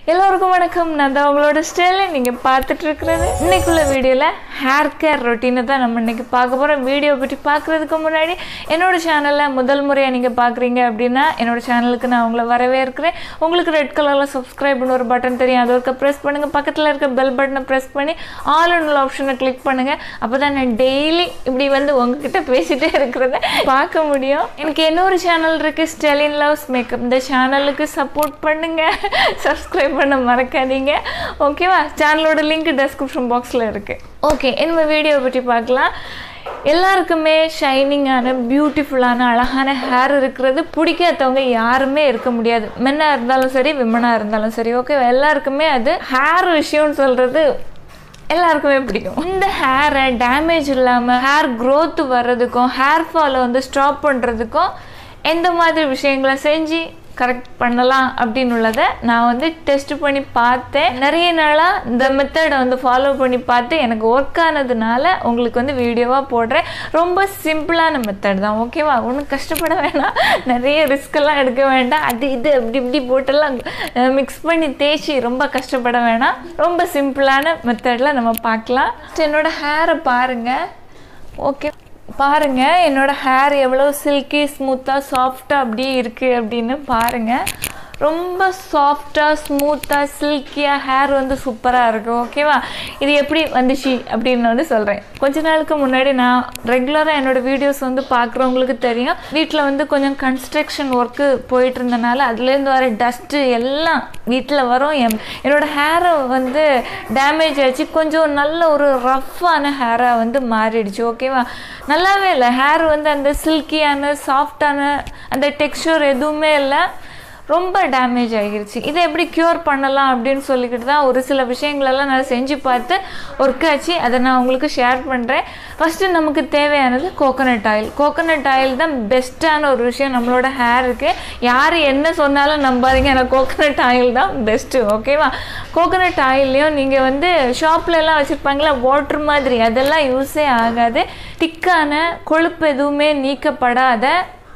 எல்லோருக்கும் வணக்கம் நான் தான் உங்களோட ஸ்டைல நீங்கள் பார்த்துட்டு இருக்கிறது இன்னைக்குள்ள வீடியோவில் ஹேர் கேர் ரொட்டீனை தான் நம்ம இன்னைக்கு பார்க்க போகிறோம் வீடியோ பற்றி பார்க்குறதுக்கு முன்னாடி என்னோட சேனலில் முதல் முறையாக நீங்கள் பார்க்குறீங்க அப்படின்னா என்னோட சேனலுக்கு நான் உங்களை வரவேற்கிறேன் உங்களுக்கு ரெட் கலரில் சப்ஸ்கிரைப்னு ஒரு பட்டன் தெரியும் அது ஒருக்க ப்ரெஸ் பண்ணுங்கள் பக்கத்தில் இருக்க பெல் பட்டனை ப்ரெஸ் பண்ணி ஆல் உள்ள ஆப்ஷனை கிளிக் பண்ணுங்கள் அப்போ தான் நான் டெய்லி இப்படி வந்து உங்ககிட்ட பேசிகிட்டே இருக்கிறத பார்க்க முடியும் எனக்கு இன்னொரு சேனல் இருக்குது ஸ்டெலின் லவ்ஸ் மேக்கப் இந்த சேனலுக்கு சப்போர்ட் பண்ணுங்கள் சப்ஸ்கிரைப் பண்ண மறக்காதீங்க ஓகேவா சேனலோட லிங்க் டெஸ்கிரிப்ஷன் பாக்ஸில் இருக்குது ஓகே நம்ம வீடியோ பற்றி பார்க்கலாம் எல்லாருக்குமே ஷைனிங்கான பியூட்டிஃபுல்லான அழகான ஹேர் இருக்கிறது பிடிக்காதவங்க யாருமே இருக்க முடியாது மென்னாக இருந்தாலும் சரி விமனாக இருந்தாலும் சரி ஓகே எல்லாருக்குமே அது ஹேர் விஷயம்னு சொல்கிறது எல்லாருக்குமே பிடிக்கும் இந்த ஹேரை டேமேஜ் இல்லாமல் ஹேர் growth வர்றதுக்கும் ஹேர் ஃபாலை வந்து ஸ்டாப் பண்ணுறதுக்கும் எந்த மாதிரி விஷயங்களை செஞ்சு கரெக்ட் பண்ணலாம் அப்படின்னு உள்ளதை நான் வந்து டெஸ்ட் பண்ணி பார்த்தேன் நிறைய நாளாக இந்த மெத்தடை வந்து ஃபாலோ பண்ணி பார்த்து எனக்கு ஒர்க் ஆனதுனால உங்களுக்கு வந்து வீடியோவாக போடுறேன் ரொம்ப சிம்பிளான மெத்தட் தான் ஓகேவா ஒன்றும் கஷ்டப்பட வேணாம் நிறைய ரிஸ்க் எல்லாம் எடுக்க வேண்டாம் அது இது அப்படி இப்படி போட்டெல்லாம் மிக்ஸ் பண்ணி தேய்ச்சி ரொம்ப கஷ்டப்பட வேணாம் ரொம்ப சிம்பிளான மெத்தடில் நம்ம பார்க்கலாம் என்னோட ஹேரை பாருங்கள் ஓகே பாருங்க என்னோட ஹேர் எவ்வளோ சில்கி ஸ்மூத்தாக சாஃப்டாக அப்படியே இருக்குது அப்படின்னு பாருங்க ரொம்ப சாஃப்டாக ஸ்மூத்தாக சில்கியாக ஹேர் வந்து சூப்பராக இருக்குது ஓகேவா இது எப்படி வந்துச்சு அப்படின்னு வந்து சொல்கிறேன் கொஞ்ச நாளுக்கு முன்னாடி நான் ரெகுலராக என்னோடய வீடியோஸ் வந்து பார்க்குறவங்களுக்கு தெரியும் வீட்டில் வந்து கொஞ்சம் கன்ஸ்ட்ரக்ஷன் ஒர்க்கு போயிட்டு இருந்தனால அதுலேருந்து வர டஸ்ட்டு எல்லாம் வீட்டில் வரும் என் என்னோட ஹேரை வந்து டேமேஜ் ஆச்சு கொஞ்சம் நல்ல ஒரு ரஃப்பான ஹேராக வந்து மாறிடுச்சு ஓகேவா நல்லாவே இல்லை ஹேர் வந்து அந்த சில்கியான சாஃப்டான அந்த டெக்ஸ்சர் எதுவுமே இல்லை ரொம்ப டேமேஜ் ஆகிருச்சு இதை எப்படி க்யூர் பண்ணலாம் அப்படின்னு சொல்லிக்கிட்டு தான் ஒரு சில விஷயங்களெல்லாம் நான் செஞ்சு பார்த்து ஒர்க் ஆச்சு அதை நான் உங்களுக்கு ஷேர் பண்ணுறேன் ஃபஸ்ட்டு நமக்கு தேவையானது கோகோனட் ஆயில் கோகோனட் ஆயில் தான் பெஸ்ட்டான ஒரு விஷயம் நம்மளோட ஹேருக்கு யார் என்ன சொன்னாலும் நம்பாதீங்க ஆனால் கோகோனட் ஆயில் தான் பெஸ்ட்டு ஓகேவா கோகோனட் ஆயில்லையும் நீங்கள் வந்து ஷாப்ல எல்லாம் வச்சுருப்பாங்களா வாட்டர் மாதிரி அதெல்லாம் யூஸே ஆகாது திக்கான கொழுப்பு எதுவுமே நீக்கப்படாத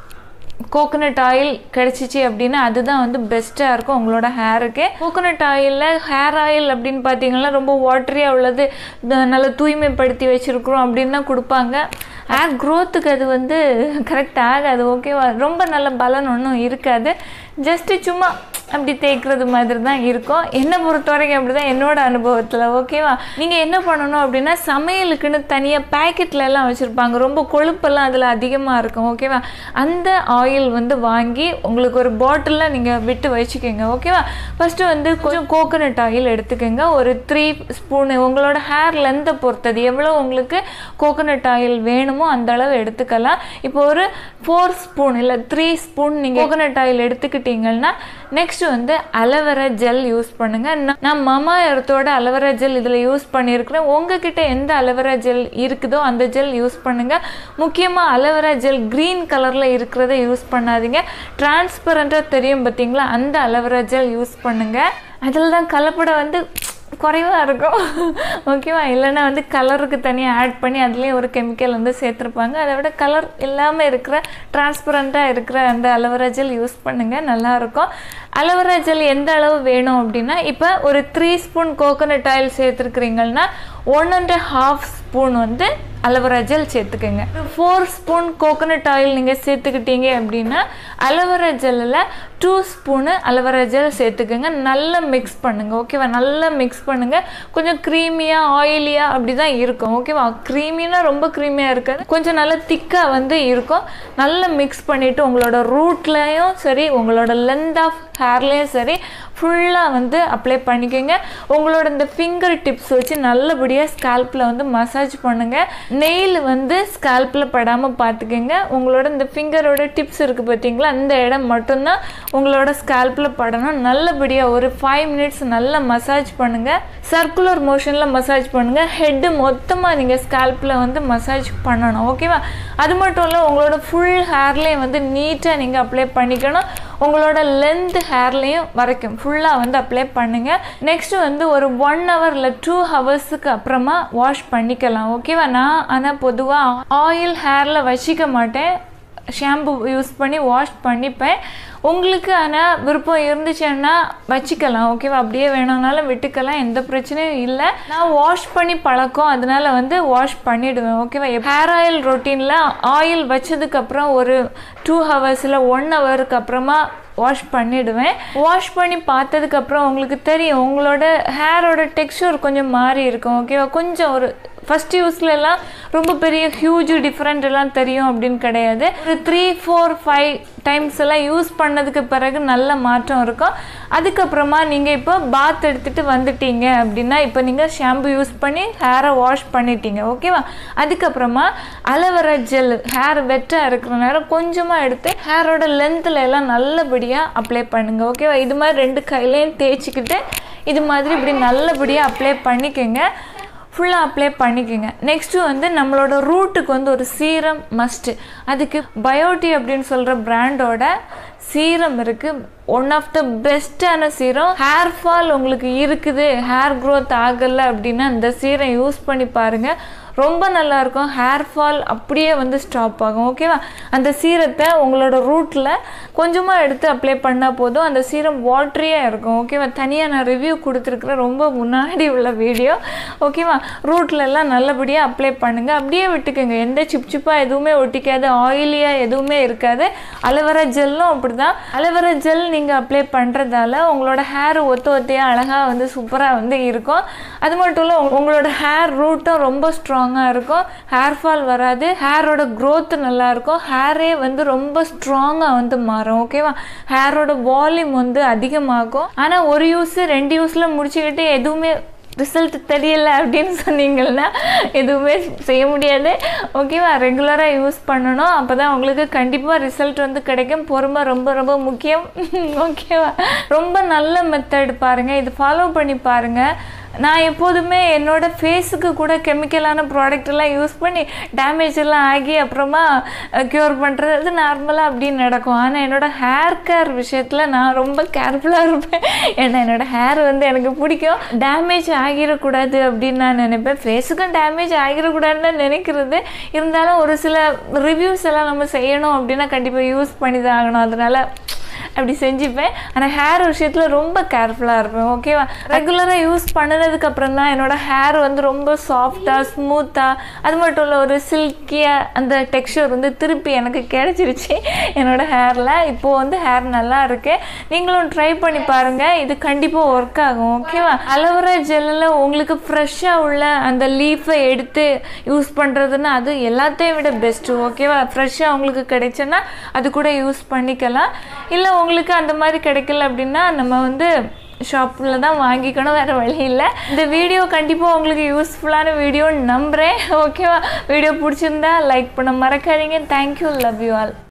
கோகோனட் ஆயில் கிடச்சிச்சு அப்படின்னா அதுதான் வந்து பெஸ்ட்டாக இருக்கும் உங்களோட ஹேருக்கு கோகோனட் ஆயிலில் ஹேர் ஆயில் அப்படின்னு பார்த்தீங்கன்னா ரொம்ப வாட்டரியாக உள்ளது இந்த நல்லா தூய்மைப்படுத்தி வச்சுருக்குறோம் அப்படின்னு தான் கொடுப்பாங்க ஹேர் க்ரோத்துக்கு அது வந்து கரெக்ட் ஆகாது ஓகேவா ரொம்ப நல்ல பலன் ஒன்றும் இருக்காது ஜஸ்ட்டு சும்மா அப்படி தேய்க்கிறது மாதிரி தான் இருக்கும் என்னை பொறுத்த வரைக்கும் அப்படி தான் என்னோட அனுபவத்தில் ஓகேவா நீங்கள் என்ன பண்ணணும் அப்படின்னா சமையலுக்குன்னு தனியாக பேக்கெட்டில் எல்லாம் வச்சுருப்பாங்க ரொம்ப கொழுப்பெல்லாம் அதில் அதிகமாக இருக்கும் ஓகேவா அந்த ஆயில் வந்து வாங்கி உங்களுக்கு ஒரு பாட்டிலில் நீங்கள் விட்டு வச்சுக்கோங்க ஓகேவா ஃபஸ்ட்டு வந்து கொஞ்சம் கோகோனட் ஆயில் எடுத்துக்கோங்க ஒரு த்ரீ ஸ்பூனு உங்களோட ஹேர் லென்த்தை பொறுத்தது எவ்வளோ உங்களுக்கு கோகோனட் ஆயில் வேணுமோ அந்த அளவு எடுத்துக்கலாம் இப்போ ஒரு ஃபோர் ஸ்பூன் இல்லை த்ரீ ஸ்பூன் நீங்கள் கோகோனட் ஆயில் எடுத்துக்கிட்டீங்கன்னா நெக்ஸ்ட் வந்து அலோவேரா ஜெல் யூஸ் பண்ணுங்க நான் நான் மமா எர்த்தோட அலோவேரா ஜெல் இதில் யூஸ் பண்ணியிருக்கிறேன் உங்ககிட்ட எந்த அலோவேரா ஜெல் இருக்குதோ அந்த ஜெல் யூஸ் பண்ணுங்க முக்கியமாக அலோவேரா ஜெல் க்ரீன் கலரில் இருக்கிறத யூஸ் பண்ணாதீங்க டிரான்ஸ்பரண்ட்டாக தெரியும் பார்த்தீங்களா அந்த அலோவேரா ஜெல் யூஸ் பண்ணுங்க அதில் தான் கலப்படம் வந்து குறைவாக இருக்கும் ஓகேவா இல்லைன்னா வந்து கலருக்கு தனியாக ஆட் பண்ணி அதுலேயும் ஒரு கெமிக்கல் வந்து சேர்த்துருப்பாங்க அதை விட கலர் இல்லாமல் இருக்கிற டிரான்ஸ்பரண்ட்டாக இருக்கிற அந்த அலோவேரா ஜெல் யூஸ் பண்ணுங்கள் நல்லாயிருக்கும் அலோவேரா ஜெல் எந்த அளவு வேணும் அப்படின்னா இப்போ ஒரு த்ரீ ஸ்பூன் கோகோனட் ஆயில் சேர்த்துருக்குறீங்கன்னா ஒன் அண்ட் ஹாஃப் ஸ்பூன் வந்து அலோவேரா ஜெல் சேர்த்துக்கோங்க ஃபோர் ஸ்பூன் கோகோனட் ஆயில் நீங்கள் சேர்த்துக்கிட்டீங்க அப்படின்னா அலோவேரா ஜெல்லில் டூ ஸ்பூனு அலோவேரா ஜெல் சேர்த்துக்கோங்க நல்லா மிக்ஸ் பண்ணுங்கள் ஓகேவா நல்லா மிக்ஸ் பண்ணுங்கள் கொஞ்சம் க்ரீமியாக ஆயிலியாக அப்படி தான் இருக்கும் ஓகேவா க்ரீமினா ரொம்ப க்ரீமியாக இருக்காது கொஞ்சம் நல்லா திக்காக வந்து இருக்கும் நல்லா மிக்ஸ் பண்ணிவிட்டு உங்களோட ரூட்லேயும் சரி உங்களோட லென்த் ஆஃப் ஹேர்லேயும் சரி ஃபுல்லாக வந்து அப்ளை பண்ணிக்கோங்க உங்களோட இந்த ஃபிங்கர் டிப்ஸ் வச்சு நல்லபடியாக ஸ்கால்ப்பில் வந்து மசாஜ் பண்ணுங்கள் நெயில் வந்து ஸ்கால்ப்பில் படாமல் பார்த்துக்கோங்க உங்களோட இந்த ஃபிங்கரோட டிப்ஸ் இருக்குது பார்த்தீங்களா அந்த இடம் மட்டும்தான் உங்களோட ஸ்கால்ப்பில் படணும் நல்லபடியாக ஒரு ஃபைவ் மினிட்ஸ் நல்லா மசாஜ் பண்ணுங்கள் சர்க்குலர் மோஷனில் மசாஜ் பண்ணுங்கள் ஹெட்டு மொத்தமாக நீங்கள் ஸ்கால்ப்பில் வந்து மசாஜ் பண்ணணும் ஓகேவா அது மட்டும் இல்லை உங்களோட ஃபுல் ஹேர்லேயும் வந்து நீட்டாக நீங்கள் அப்ளை பண்ணிக்கணும் உங்களோட லென்த் ஹேர்லேயும் வரைக்கும் ஃபுல்லாக வந்து அப்ளை பண்ணுங்கள் நெக்ஸ்ட்டு வந்து ஒரு ஒன் ஹவர் இல்லை டூ ஹவர்ஸுக்கு அப்புறமா வாஷ் பண்ணிக்கலாம் ஓகேவா நான் ஆனால் பொதுவாக ஆயில் ஹேரில் வச்சிக்க மாட்டேன் ஷாம்பு யூஸ் பண்ணி வாஷ் பண்ணிப்பேன் உங்களுக்கு ஆனால் விருப்பம் இருந்துச்சுன்னா வச்சுக்கலாம் ஓகேவா அப்படியே வேணும்னாலும் விட்டுக்கலாம் எந்த பிரச்சனையும் இல்லை நான் வாஷ் பண்ணி பழக்கம் அதனால வந்து வாஷ் பண்ணிவிடுவேன் ஓகேவா ஹேர் ஆயில் ரொட்டீனில் ஆயில் வச்சதுக்கப்புறம் ஒரு டூ ஹவர்ஸில் ஒன் ஹவருக்கு அப்புறமா வாஷ் பண்ணிவிடுவேன் வாஷ் பண்ணி பார்த்ததுக்கப்புறம் உங்களுக்கு தெரியும் உங்களோட ஹேரோட டெக்ஸ்சர் கொஞ்சம் மாறி இருக்கும் ஓகேவா கொஞ்சம் ஒரு ஃபஸ்ட் யூஸ்லலாம் ரொம்ப பெரிய ஹியூஜ் டிஃப்ரெண்ட் எல்லாம் தெரியும் அப்படின்னு கிடையாது ஒரு த்ரீ ஃபோர் ஃபைவ் டைம்ஸ் எல்லாம் யூஸ் பண்ணதுக்கு பிறகு நல்ல மாற்றம் இருக்கும் அதுக்கப்புறமா நீங்கள் இப்போ பாத் எடுத்துகிட்டு வந்துட்டீங்க அப்படின்னா இப்போ நீங்கள் ஷாம்பு யூஸ் பண்ணி ஹேரை வாஷ் பண்ணிட்டீங்க ஓகேவா அதுக்கப்புறமா அலோவேரா ஜெல் ஹேர் வெட்டாக இருக்கிற நேரம் கொஞ்சமாக எடுத்து ஹேரோட லென்த்தில் எல்லாம் நல்லபடியாக அப்ளை பண்ணுங்கள் ஓகேவா இது மாதிரி ரெண்டு கையிலையும் தேய்ச்சிக்கிட்டு இது மாதிரி இப்படி நல்லபடியாக அப்ளை பண்ணிக்கோங்க ஃபுல்லாக அப்ளை பண்ணிக்கோங்க நெக்ஸ்ட்டு வந்து நம்மளோட ரூட்டுக்கு வந்து ஒரு சீரம் மஸ்ட்டு அதுக்கு பயோட்டி அப்படின்னு சொல்கிற பிராண்டோட சீரம் இருக்குது ஒன் ஆஃப் த பெஸ்ட்டான சீரம் ஹேர் ஃபால் உங்களுக்கு இருக்குது ஹேர் க்ரோத் ஆகலை அப்படின்னா இந்த சீரம் யூஸ் பண்ணி பாருங்கள் ரொம்ப நல்லாயிருக்கும் ஹேர் ஃபால் அப்படியே வந்து ஸ்டாப் ஆகும் ஓகேவா அந்த சீரத்தை உங்களோட ரூட்டில் கொஞ்சமாக எடுத்து அப்ளை பண்ணால் போதும் அந்த சீரம் வாட்ரியாக இருக்கும் ஓகேவா தனியாக நான் ரிவ்யூ கொடுத்துருக்குறேன் ரொம்ப முன்னாடி உள்ள வீடியோ ஓகேவா ரூட்ல எல்லாம் நல்லபடியாக அப்ளை பண்ணுங்கள் அப்படியே விட்டுக்கோங்க எந்த சிப் சிப்பாக எதுவுமே ஒட்டிக்காது ஆயிலியாக எதுவுமே இருக்காது அலோவேரா ஜெல்லும் அப்படி தான் அலோவேரா ஜெல் நீங்கள் அப்ளை பண்ணுறதால உங்களோட ஹேர் ஒத்த ஒத்தையாக அழகாக வந்து சூப்பராக வந்து இருக்கும் அது மட்டும் இல்லை உங்களோட ஹேர் ரூட்டும் ரொம்ப ஸ்ட்ராங்காக இருக்கும் ஹேர் ஃபால் வராது ஹேரோட க்ரோத் நல்லாயிருக்கும் ஹேரே வந்து ரொம்ப ஸ்ட்ராங்காக வந்து மாறும் ஓகேவா ஹேரோட வால்யூம் வந்து அதிகமாகும் ஆனால் ஒரு யூஸ் ரெண்டு யூஸில் முடிச்சுக்கிட்டு எதுவுமே ரிசல்ட் தெரியல அப்படின்னு சொன்னீங்கன்னா எதுவுமே செய்ய முடியாது ஓகேவா ரெகுலராக யூஸ் பண்ணணும் அப்போ தான் உங்களுக்கு கண்டிப்பாக ரிசல்ட் வந்து கிடைக்கும் பொறுமை ரொம்ப ரொம்ப முக்கியம் ஓகேவா ரொம்ப நல்ல மெத்தட் பாருங்கள் இது ஃபாலோ பண்ணி பாருங்கள் நான் எப்போதுமே என்னோட ஃபேஸுக்கு கூட கெமிக்கலான ப்ராடக்ட் எல்லாம் யூஸ் பண்ணி டேமேஜ் எல்லாம் ஆகி அப்புறமா க்யூர் பண்ணுறது அது நார்மலாக அப்படின்னு நடக்கும் ஆனால் என்னோட ஹேர் கேர் விஷயத்தில் நான் ரொம்ப கேர்ஃபுல்லாக இருப்பேன் ஏன்னா என்னோட ஹேர் வந்து எனக்கு பிடிக்கும் டேமேஜ் ஆகிடக்கூடாது அப்படின்னு நான் நினைப்பேன் ஃபேஸுக்கும் டேமேஜ் ஆகிடக்கூடாதுன்னு நினைக்கிறது இருந்தாலும் ஒரு சில ரிவ்யூஸ் எல்லாம் நம்ம செய்யணும் அப்படின்னா கண்டிப்பாக யூஸ் பண்ணி தான் ஆகணும் அதனால் அப்படி செஞ்சுப்பேன் ஆனால் ஹேர் விஷயத்தில் ரொம்ப கேர்ஃபுல்லாக இருப்பேன் ஓகேவா ரெகுலராக யூஸ் பண்ணதுக்கு அப்புறம் தான் என்னோட ஹேர் வந்து ரொம்ப சாஃப்டாக ஸ்மூத்தாக அது மட்டும் இல்லை ஒரு சில்கியாக அந்த டெக்ஸ்சர் வந்து திருப்பி எனக்கு கிடைச்சிருச்சு என்னோட ஹேரில் இப்போது வந்து ஹேர் நல்லா இருக்கு நீங்களும் ட்ரை பண்ணி பாருங்கள் இது கண்டிப்பாக ஒர்க் ஆகும் ஓகேவா அலோவேரா ஜெல்லில் உங்களுக்கு ஃப்ரெஷ்ஷாக உள்ள அந்த லீஃபை எடுத்து யூஸ் பண்ணுறதுன்னா அது எல்லாத்தையும் விட பெஸ்ட்டு ஓகேவா ஃப்ரெஷ்ஷாக உங்களுக்கு கிடைச்சுன்னா அது கூட யூஸ் பண்ணிக்கலாம் இல்லை உங்களுக்கு அந்த மாதிரி கிடைக்கல அப்படின்னா நம்ம வந்து ஷாப்பில் தான் வாங்கிக்கணும் வேறு வழி இல்லை இந்த வீடியோ கண்டிப்பாக உங்களுக்கு யூஸ்ஃபுல்லான வீடியோன்னு நம்புகிறேன் ஓகேவா வீடியோ பிடிச்சிருந்தா லைக் பண்ண மறக்காதீங்க தேங்க்யூ லவ் யூ ஆல்